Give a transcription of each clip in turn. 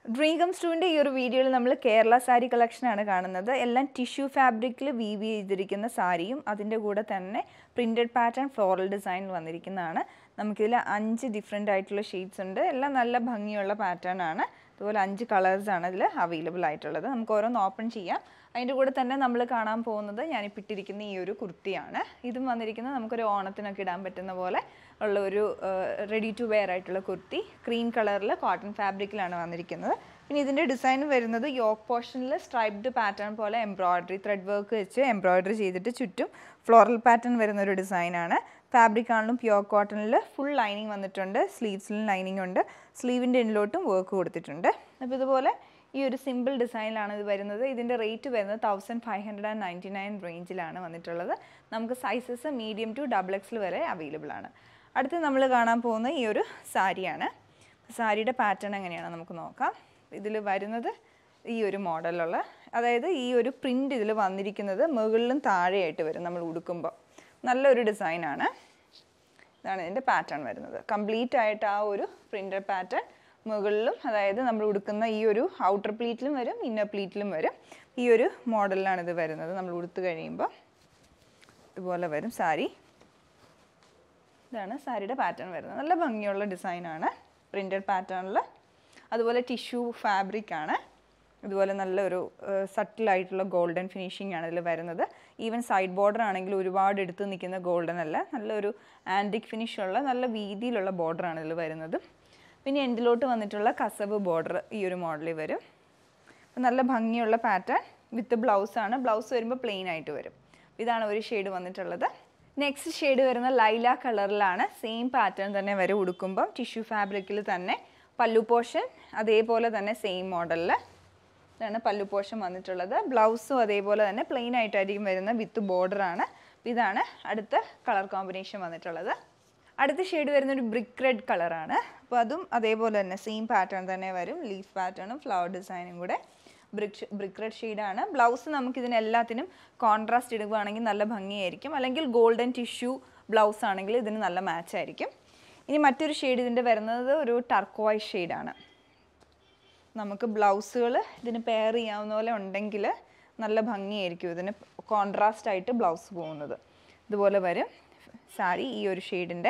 dream സ്റ്റൂവിൻ്റെ ഈ ഒരു വീഡിയോയിൽ നമ്മൾ കേരള സാരി കളക്ഷനാണ് കാണുന്നത് എല്ലാം ടിഷ്യൂ ഫാബ്രിക്കിൽ വീവ് ചെയ്തിരിക്കുന്ന സാരിയും അതിൻ്റെ കൂടെ തന്നെ പ്രിൻറ്റഡ് പാറ്റേൺ ഫ്ലോറൽ ഡിസൈൻ വന്നിരിക്കുന്നതാണ് നമുക്കിതിൽ അഞ്ച് ഡിഫറെൻ്റ് ആയിട്ടുള്ള ഷെയ്ഡ്സ് ഉണ്ട് എല്ലാം നല്ല ഭംഗിയുള്ള പാറ്റേൺ ആണ് അതുപോലെ അഞ്ച് കളേഴ്സാണ് ഇതിൽ അവൈലബിൾ ആയിട്ടുള്ളത് നമുക്ക് ഓരോന്ന് ഓപ്പൺ ചെയ്യാം അതിൻ്റെ കൂടെ തന്നെ നമ്മൾ കാണാൻ പോകുന്നത് ഞാനിപ്പോൾ ഇട്ടിരിക്കുന്ന ഈ ഒരു കുർത്തിയാണ് ഇതും വന്നിരിക്കുന്നത് നമുക്കൊരു ഓണത്തിനൊക്കെ ഇടാൻ പറ്റുന്ന പോലെ ഉള്ള ഒരു റെഡി ടു വെയർ ആയിട്ടുള്ള കുർത്തി ക്രീം കളറിൽ കോട്ടൺ ഫാബ്രിക്കിലാണ് വന്നിരിക്കുന്നത് പിന്നെ ഇതിൻ്റെ ഡിസൈൻ വരുന്നത് യോക്ക് പോർഷനിൽ സ്ട്രൈപ്ഡ് പാറ്റേൺ പോലെ എംബ്രോയ്ഡറി ത്രെഡ് വർക്ക് വെച്ച് എംബ്രോയ്ഡറി ചെയ്തിട്ട് ചുറ്റും ഫ്ലോറൽ പാറ്റേൺ വരുന്ന ഒരു ഡിസൈനാണ് ഫാബ്രിക് ആണെങ്കിലും പ്യുവർ കോട്ടണിൽ ഫുൾ ലൈനിങ് വന്നിട്ടുണ്ട് സ്ലീവ്സിലും ലൈനിങ് ഉണ്ട് സ്ലീവിൻ്റെ എൻഡിലോട്ടും വർക്ക് കൊടുത്തിട്ടുണ്ട് അപ്പോൾ ഇതുപോലെ ഈ ഒരു സിമ്പിൾ ഡിസൈനിലാണ് ഇത് വരുന്നത് ഇതിൻ്റെ റേറ്റ് വരുന്നത് thousand five hundred and ninety nine റേഞ്ചിലാണ് വന്നിട്ടുള്ളത് നമുക്ക് സൈസസ് മീഡിയം ടു ഡബിൾ എക്സിൽ വരെ അവൈലബിൾ ആണ് അടുത്ത് നമ്മൾ കാണാൻ പോകുന്ന ഈ ഒരു സാരിയാണ് സാരിയുടെ പാറ്റേൺ എങ്ങനെയാണ് നമുക്ക് നോക്കാം ഇതിൽ വരുന്നത് ഈ ഒരു മോഡലുള്ള അതായത് ഈ ഒരു പ്രിൻ്റ് ഇതിൽ വന്നിരിക്കുന്നത് മുകളിലും താഴെയായിട്ട് വരും നമ്മൾ ഉടുക്കുമ്പോൾ നല്ലൊരു ഡിസൈനാണ് ഇതാണ് ഇതിൻ്റെ പാറ്റേൺ വരുന്നത് കംപ്ലീറ്റ് ആയിട്ട് ആ ഒരു പ്രിൻ്റഡ് പാറ്റേൺ മുകളിലും അതായത് നമ്മൾ ഉടുക്കുന്ന ഈ ഒരു ഔട്ടർ പ്ലീറ്റിലും വരും ഇന്നർ പ്ലീറ്റിലും വരും ഈ ഒരു മോഡലിലാണ് ഇത് വരുന്നത് നമ്മൾ ഉടുത്ത് കഴിയുമ്പോൾ ഇതുപോലെ വരും സാരി ഇതാണ് സാരിയുടെ പാറ്റേൺ വരുന്നത് നല്ല ഭംഗിയുള്ള ഡിസൈനാണ് പ്രിൻറ്റഡ് പാറ്റേണിൽ അതുപോലെ ടിഷ്യൂ ഫാബ്രിക് ആണ് ഇതുപോലെ നല്ലൊരു സട്ടിലായിട്ടുള്ള ഗോൾഡൻ ഫിനിഷിംഗ് ആണ് ഇതിൽ വരുന്നത് ഈവൻ സൈഡ് ബോർഡർ ആണെങ്കിൽ ഒരുപാട് എടുത്ത് നിൽക്കുന്ന ഗോൾഡൻ അല്ല നല്ലൊരു ആൻറ്റിക് ഫിനിഷുള്ള നല്ല വീതിയിലുള്ള ബോർഡറാണ് ഇതിൽ വരുന്നത് പിന്നെ എൻഡിലോട്ട് വന്നിട്ടുള്ള കസവ് ബോർഡർ ഈ ഒരു മോഡലിൽ വരും അപ്പോൾ നല്ല ഭംഗിയുള്ള പാറ്റേൺ വിത്ത് ബ്ലൗസ് ആണ് ബ്ലൗസ് വരുമ്പോൾ പ്ലെയിൻ ആയിട്ട് വരും ഇതാണ് ഒരു ഷെയ്ഡ് വന്നിട്ടുള്ളത് നെക്സ്റ്റ് ഷെയ്ഡ് വരുന്ന ലൈല കളറിലാണ് സെയിം പാറ്റേൺ തന്നെ വരും ഉടുക്കുമ്പം ടിഷ്യൂ ഫാബ്രിക്കിൽ തന്നെ പല്ലു പോർഷൻ അതേപോലെ തന്നെ സെയിം മോഡലിൽ ഇതാണ് പല്ലു പോർഷൻ വന്നിട്ടുള്ളത് ബ്ലൗസും അതേപോലെ തന്നെ പ്ലെയിൻ ആയിട്ടായിരിക്കും വരുന്ന വിത്ത് ബോർഡറാണ് ഇതാണ് അടുത്ത കളർ കോമ്പിനേഷൻ വന്നിട്ടുള്ളത് അടുത്ത ഷെയ്ഡ് വരുന്ന ഒരു ബ്രിക്ക് റെഡ് കളറാണ് അപ്പോൾ അതും അതേപോലെ തന്നെ സെയിം പാറ്റേൺ തന്നെ വരും ലീഫ് പാറ്റേണും ഫ്ലവർ ഡിസൈനും കൂടെ ബ്രിക്ക് ബ്രിക്ക് റെഡ് ഷെയ്ഡാണ് ബ്ലൗസ് നമുക്ക് ഇതിനെല്ലാത്തിനും കോൺട്രാസ്റ്റ് ഇടുകയാണെങ്കിൽ നല്ല ഭംഗിയായിരിക്കും അല്ലെങ്കിൽ ഗോൾഡൻ ടിഷ്യൂ ബ്ലൗസ് ആണെങ്കിൽ ഇതിന് നല്ല മാച്ച് ആയിരിക്കും ഇനി മറ്റൊരു ഷെയ്ഡ് ഇതിൻ്റെ വരുന്നത് ഒരു ടർക്കോയ് ഷെയ്ഡാണ് നമുക്ക് ബ്ലൗസുകൾ ഇതിന് പെയർ ചെയ്യാവുന്ന പോലെ ഉണ്ടെങ്കിൽ നല്ല ഭംഗിയായിരിക്കും ഇതിന് കോൺട്രാസ്റ്റ് ആയിട്ട് ബ്ലൗസ് പോകുന്നത് ഇതുപോലെ വരും സാരി ഈ ഒരു ഷെയ്ഡിൻ്റെ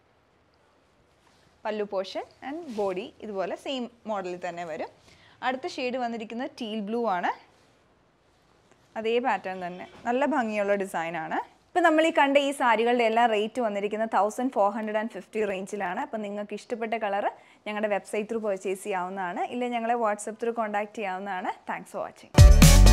പല്ലു പോർഷൻ ആൻഡ് ബോഡി ഇതുപോലെ സെയിം മോഡലിൽ തന്നെ വരും അടുത്ത ഷെയ്ഡ് വന്നിരിക്കുന്നത് ടീൽ ബ്ലൂ ആണ് അതേ പാറ്റേൺ തന്നെ നല്ല ഭംഗിയുള്ള ഡിസൈനാണ് ഇപ്പം നമ്മൾ ഈ കണ്ട ഈ സാരികളുടെ എല്ലാം റേറ്റ് വന്നിരിക്കുന്നത് thousand four hundred and fifty റേഞ്ചിലാണ് അപ്പോൾ നിങ്ങൾക്ക് ഇഷ്ടപ്പെട്ട കളർ ഞങ്ങളുടെ വെബ്സൈറ്റ് ത്രൂ പർച്ചേസ് ചെയ്യാവുന്നതാണ് ഇല്ലെങ്കിൽ ഞങ്ങളെ വാട്സപ്പ് ത്രൂ കോൺടാക്ട് ചെയ്യാവുന്നതാണ് താങ്ക്സ് ഫോർ വാച്ചിങ്